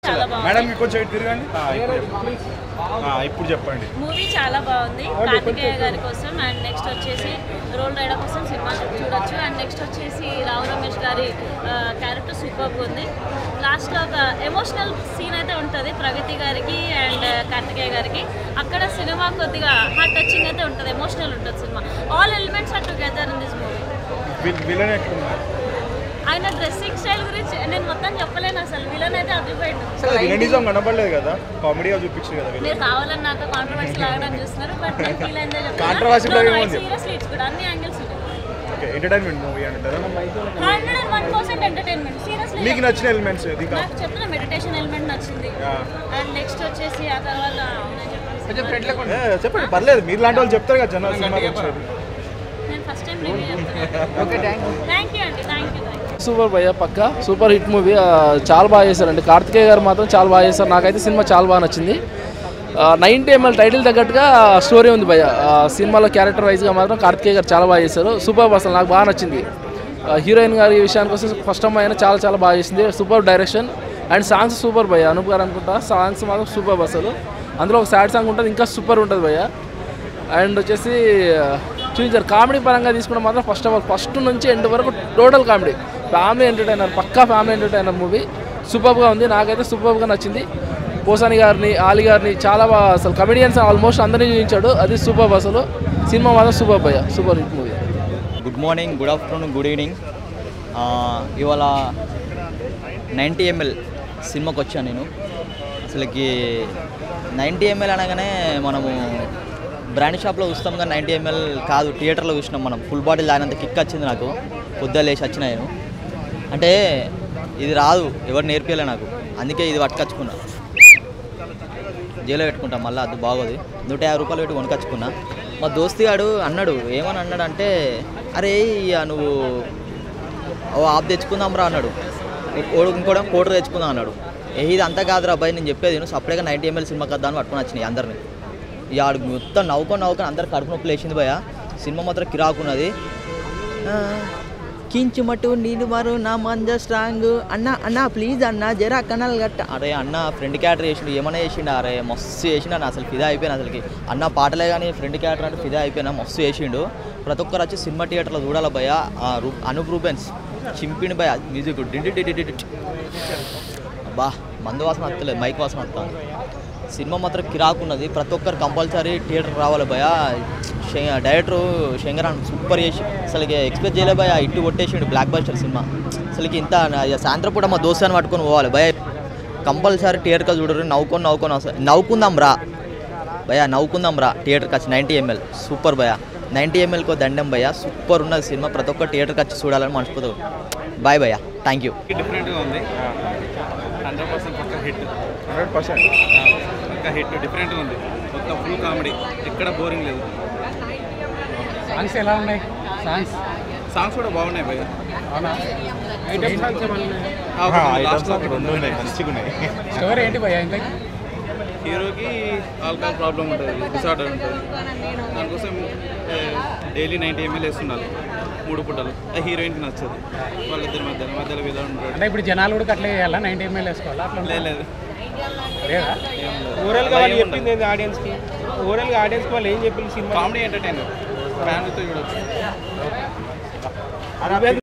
చాలా బాగుంది మేడం మీకు కొంచెం ఇటు తిరగండి ఆ, ఇప్పుడు చెప్పండి. ఆ, ఇప్పుడు చెప్పండి మూవీ చాలా బాగుంది కార్తికేయ గారి కోసం అండ్ నెక్స్ట్ వచ్చేసి రోల్ రైడర్ కోసం సినిమా చూడొచ్చు అండ్ నెక్స్ట్ వచ్చేసి రావు రమేష్ గారి క్యారెక్టర్ సూపర్ ఉంది లాస్ట్లో ఒక ఎమోషనల్ సీన్ అయితే ఉంటుంది ప్రగతి గారికి అండ్ కార్తికేయ గారికి అక్కడ సినిమా కొద్దిగా హార్ట్ టచింగ్ అయితే ఉంటుంది ఎమోషనల్ ఉంటుంది సినిమా all elements are together in this movie will- villain ఎట్లున్నారు ఆయన డ్రెస్సింగ్ స్టైల్ గురించి నేను మొత్తం చెప్పలేను అసలు విలన్ అయితే అదిపోయింది విలనిజం కనపడలేదు కదా కామెడీగా చూపించారు కదా విలన్ మీరు కావాలని నాకు కాంట్రవర్సీ లాగడానికి చూస్తున్నారు బట్ నేను ఫీల్ అయిందే Controversy లో ఏముంది? సీరియస్లీ ఇట్స్ గుడ్ అన్ని యాంగిల్స్ ఉన్నాయి ఓకే ఎంటర్టైన్మెంట్ మూవీ అంటారా hundred and one percent entertainment seriously మీకు నచ్చిన ఎలిమెంట్స్ ఇది కా- నాకు చెప్తున్నా మెడిటేషన్ ఎలిమెంట్ నచ్చింది ఆ. అండ్ నెక్స్ట్ వచ్చేసి ఆ తర్వాత నేను చెప్పాను ఏ, చెప్పండి పర్లేదు మీరు లాంటి వాళ్ళు చెప్తారు కదా జనాలు సినిమా వచ్చారు నేను ఫస్ట్ టైం రివ్యూ చెప్తున్నాను ఓకే థ్యాంక్ యూ అండి thank you thank you super భయ్య పక్క సూపర్ హిట్ మూవీ ఆ, చాలా బాగా చేశారండి కార్తికేయ గారు మాత్రం చాలా బాగా చేశారు నాకైతే సినిమా చాలా బాగా నచ్చింది నైన్టీ ఎంఎల్ టైటిల్ తగ్గట్టుగా స్టోరీ ఉంది భయ్య ఆ, సినిమాలో క్యారెక్టర్ వైజ్గా మాత్రం కార్తికేయ గారు చాలా బాగా చేశారు సూపర్ అసలు నాకు బాగా నచ్చింది ఆ, హీరోయిన్ గారి విషయానికి వస్తే ఫస్ట్ అమ్మాయి అయినా చాలా చాలా బాగా చేసింది super direction and songs super భయ్య అనూప్ గారు అనుకుంటా సాంగ్స్ మాత్రం సూపర్ అసలు అందులో ఒక సాడ్ సాంగ్ ఉంటుంది ఇంకా సూపర్ ఉంటుంది భయ్య అండ్ వచ్చేసి చూపించారు కామెడీ పరంగా తీసుకుంటే మాత్రం ఫస్ట్ ఆఫ్ ఆల్ ఫస్ట్ నుంచి ఎండ్ వరకు టోటల్ కామెడీ ఫ్యామిలీ ఎంటర్టైనర్ పక్కా ఫ్యామిలీ ఎంటర్టైనర్ మూవీ సూపర్గా ఉంది నాకైతే సూపర్గా నచ్చింది పోసాని గారిని ఆలి గారిని చాలా బాగా అసలు కమెడియన్స్ ఆల్మోస్ట్ అందరినీ చూపించాడు అది సూపర్ అసలు సినిమా మాత్రం సూపర్ భయ్య super hit movie good morning good afternoon good evening ఆ, ఇవాళ నైంటీ ఎంఎల్ సినిమాకి వచ్చాను నేను అసలుకి నైంటీ ఎంఎల్ అనగానే మనము బ్రాండ్ షాప్లో చూస్తాం కానీ నైంటీ ఎంఎల్ కాదు థియేటర్లో చూసినాం మనం ఫుల్ బాటిల్ తాగినంత కిక్ వచ్చింది నాకు పొద్దున లేచి వచ్చిన నేను అంటే ఇది రాదు ఎవరు నేర్పియలే నాకు అందుకే ఇది పట్టుకొచ్చుకున్నా జైల్లో పెట్టుకుంటా మళ్ళీ అది బాగోదు నూట యాభై రూపాయలు పెట్టి కొనుకొచ్చుకున్నా మా దోస్తుగాడు అన్నాడు ఏమని అన్నాడు అంటే అరే ఇక నువ్వు ఓ ఆప్ తెచ్చుకుందాం రా అన్నాడు ఓడు ఇంకోడం కోటర్ తెచ్చుకుందాం అన్నాడు ఏ ఇది అంతా కాదురా అబ్బాయి నేను చెప్పేది నువ్వు సపరేట్గా నైంటీ ఎంఎల్ సినిమా కదా అని పట్టుకొని వచ్చినాయి అందరిని ఇక ఆడు మొత్తం నవ్వుకొని నవ్వుకొని అందరు కడుపు నొప్పి లేచింది భయ సినిమా మాత్రం కిరాకున్నది ఆ, కించుమటు నీళ్ళు మారు నా మంజ స్ట్రాంగ్ అన్న అన్న ప్లీజ్ అన్న జరా కనాల్ గట్ట అరే అన్న ఫ్రెండ్ క్యారెక్టర్ చేసిండు ఏమైనా చేసిండు అరే మస్తు చేసిండు అన్న అసలు ఫిదా అయిపోయాను అసలుకి అన్న పాటలే కానీ ఫ్రెండ్ క్యారెక్టర్ అంటే ఫిదా అయిపోయినా మస్తు చేసిండు ప్రతి ఒక్కరు వచ్చి సినిమా థియేటర్లో చూడాలి భయ ఆ రూ అనూప్ రూపెన్స్ చింపిండి భయ మ్యూజిక్ డిండి డిండి డిండి అబ్బా మందు వాసన వస్తలేదు మైక్ వాసన వస్తుంది సినిమా మాత్రం కిరాకున్నది ప్రతి ఒక్కరు కంపల్సరీ థియేటర్ రావాలి భయ డైరెక్టర్ శంకరాన్ సూపర్ చేసి అసలుకి ఎక్స్పెక్ట్ చేయలే భయ ఇట్టు కొట్టేసిండు బ్లాక్ బస్టర్ సినిమా అసలుకి ఇంత ఇక సాయంత్రం పూట మా దోస్తాన్ని పట్టుకొని పోవాలి భయ కంపల్సరీ థియేటర్కి చూడరు నవ్వుకొని నవ్వుకొని వస్తారు నవ్వుకుందాం రా భయ నవ్వుకుందాం రా థియేటర్కి వచ్చి నైంటీ ఎంఎల్ సూపర్ భయ నైంటీ ఎంఎల్కో దండం భయ సూపర్ ఉన్నది సినిమా ప్రతి ఒక్క థియేటర్కి వచ్చి చూడాలని మనస్ఫూర్తి బాయ్ భయ థ్యాంక్ యూ డిఫరెంట్గా ఉంది హండ్రెడ్ పర్సెంట్ పక్క హిట్ హండ్రెడ్ పర్సెంట్ పక్క హిట్ డిఫరెంట్గా ఉంది మొత్తం ఫుల్ కామెడీ ఎక్కడ బోరింగ్ లేదు సాంగ్స్ ఎలా ఉన్నాయి సాంగ్స్ సాంగ్స్ కూడా బాగున్నాయి భయ్య అవునా ఐటమ్ సాంగ్స్ ఏమన్నా లాస్ట్ ఐటమ్స్ రెండు ఉన్నాయి మంచిగా ఉన్నాయి స్టోరీ ఏంటి భయ్యా ఇంకా హీరోకి ఆల్కహాల్ ప్రాబ్లం ఉంటుంది డిసార్డర్ ఉంటుంది దానికోసం డైలీ నైంటీ ఎంఎల్ వేస్తున్నారు మూడు పుట్టలు ఆ హీరోయిన్కి నచ్చదు వాళ్ళిద్దరి మధ్యలో మధ్యలో వీళ్ళు ఉంటాడు అంటే ఇప్పుడు జనాలు కూడా అట్లే చేయాలా నైన్టీ ఎంఎల్ వేసుకోవాలా అట్లా లేదు లేదు లేదా ఓవరాల్గా వాళ్ళు చెప్పింది ఏంది ఆడియన్స్కి ఓవరాల్గా ఆడియన్స్కి వాళ్ళు ఏం చెప్పింది సినిమా కామెడీ ఎంటర్టైనర్ ఫ్యామిలీతో చూడొచ్చు